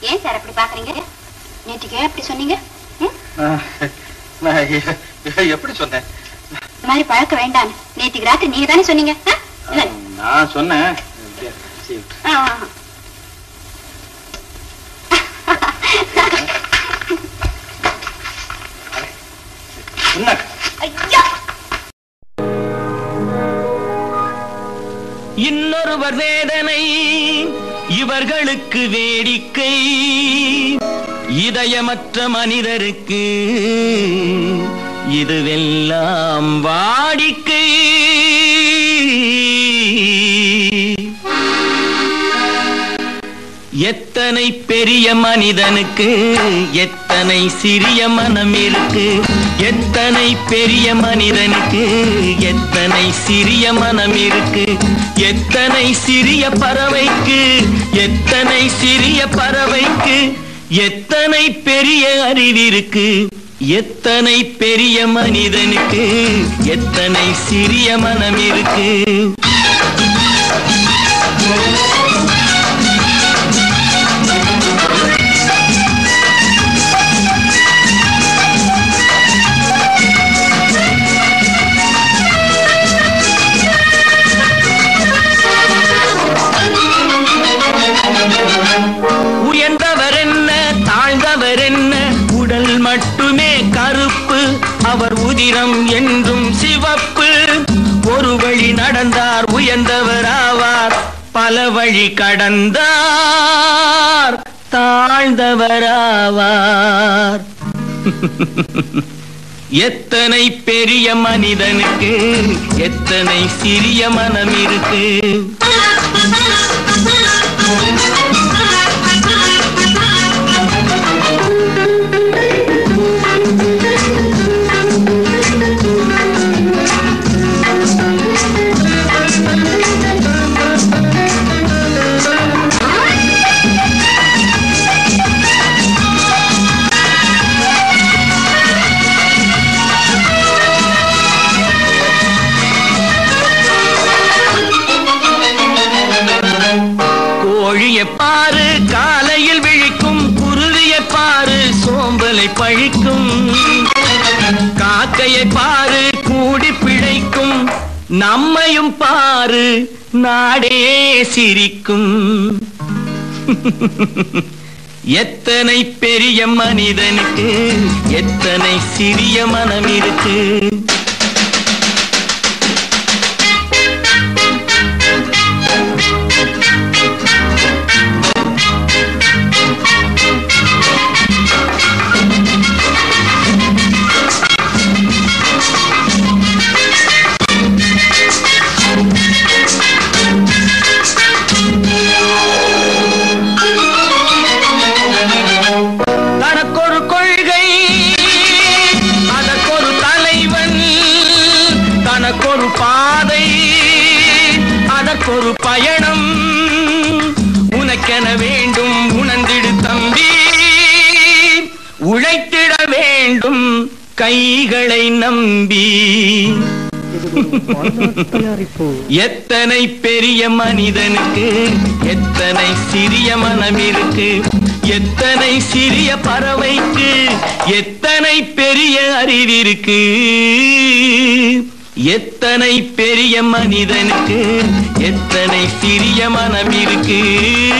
ஏன் சார் அப்படி பாக்குறீங்க நேற்றுக்கு ஏன் அப்படி சொன்னீங்க ம்? நான் நான் எ- எப்படி சொன்னேன் இந்த மாதிரி பழக்க வேண்டாம் நேற்றுக்கு ராத்திரி நீங்க தானே சொன்னீங்க ஆ? இல்ல. நான் சொன்னேன் சரி. ஆ, ஆ, ஆ. சொன்னேன் ஐயா இன்னொருவர் வேதனை இவர்களுக்கு வேடிக்கை இதயமற்ற மனிதருக்கு இதுவெல்லாம் வாடிக்கை எத்தனை பெரிய மனிதனுக்கு எத்தனை சிறிய மனம் இருக்கு எத்தனை பெரிய மனிதனுக்கு எத்தனை சிறிய மனம் இருக்கு எத்தனை சிறிய பறவைக்கு எத்தனை சிறிய பறவைக்கு எத்தனை பெரிய அறிவிருக்கு எத்தனை பெரிய மனிதனுக்கு எத்தனை சிறிய மனம் இருக்கு உயர்ந்தவர் என்ன தாழ்ந்தவர் என்ன உடல் மட்டுமே கருப்பு அவர் உதிரம் என்றும் சிவப்பு ஒரு வழி நடந்தார் உயர்ந்தவர் ஆவார் பல வழி கடந்தார் தாழ்ந்தவர் ஆவார் எத்தனை பெரிய மனிதனுக்கு எத்தனை சிறிய மனம் இருக்கு கோழியை பாரு காலையில் விழிக்கும் குருவியை பாரு சோம்பலை பழிக்கும் காக்கையை பாரு கூடி பிழைக்கும் நம்மையும் பாரு நாடே சிரிக்கும் எத்தனை பெரிய மனிதனுக்கு எத்தனை சிறிய மனம் இருக்கு தனக்கொரு கொள்கை அதற்கொரு தலைவன் தனக்கொரு பாதை அதற்கொரு பயணம் உனக்கென வேண்டும் உணர்ந்திடு தம்பி உழைத்திட வேண்டும் கைகளை நம்பி எத்தனை பெரிய மனிதனுக்கு எத்தனை சிறிய மனம் இருக்கு எத்தனை சிறிய பறவைக்கு எத்தனை பெரிய அறிவிருக்கு எத்தனை பெரிய மனிதனுக்கு எத்தனை சிறிய மனம் இருக்கு